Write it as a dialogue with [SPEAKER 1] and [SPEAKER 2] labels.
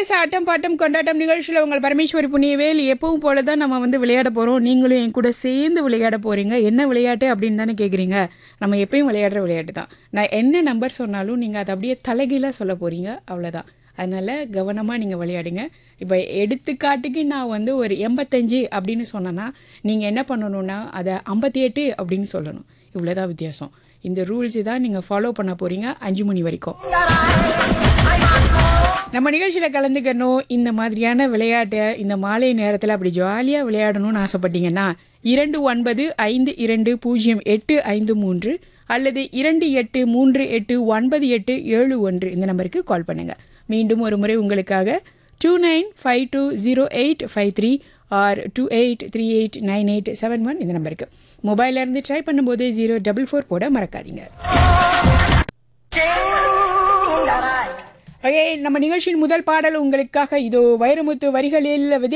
[SPEAKER 1] S ஆட்டம் bottom கொண்டாட்டம் நிகழ்ச்சியில் உங்கள் பரமேஸ்வரி புண்ணியவேல் எப்பவும் போல தான் நம்ம வந்து விளையாட போகிறோம் நீங்களும் என் கூட சேர்ந்து விளையாட போகிறீங்க என்ன விளையாட்டு அப்படின்னு தானே கேட்குறீங்க நம்ம எப்பயும் விளையாடுற விளையாட்டு தான் நான் என்ன நம்பர் சொன்னாலும் நீங்கள் அதை அப்படியே தலைகீழாக சொல்ல போகிறீங்க அவ்வளோதான் அதனால் கவனமாக நீங்கள் விளையாடுங்க இப்போ எடுத்துக்காட்டுக்கு நான் வந்து ஒரு எண்பத்தஞ்சு அப்படின்னு சொன்னேன்னா நீங்கள் என்ன பண்ணணும்னா அதை ஐம்பத்தி எட்டு அப்படின்னு சொல்லணும் இவ்வளோதான் வித்தியாசம் இந்த ரூல்ஸ் தான் நீங்கள் ஃபாலோ பண்ண போகிறீங்க அஞ்சு மணி வரைக்கும் நம்ம நிகழ்ச்சியில் கலந்துக்கணும் இந்த மாதிரியான விளையாட்டை இந்த மாலை நேரத்தில் அப்படி ஜாலியாக விளையாடணும்னு ஆசைப்பட்டீங்கன்னா இரண்டு ஒன்பது ஐந்து இரண்டு பூஜ்ஜியம் எட்டு ஐந்து மூன்று அல்லது இரண்டு எட்டு மூன்று எட்டு ஒன்பது எட்டு ஏழு ஒன்று இந்த நம்பருக்கு கால் பண்ணுங்கள் மீண்டும் ஒரு முறை உங்களுக்காக two nine five two zero eight five three or two eight three eight nine eight seven one இந்த நம்பருக்கு மொபைல்ல இருந்து ட்ரை பண்ணும்போது ஜீரோ டபுள் ஃபோர் போட மறக்காதீங்க ஓகே நம்ம நிகழ்ச்சியின் முதல் பாடல் உங்களுக்காக இதோ வைரமுத்து வரிகளில் விஜய்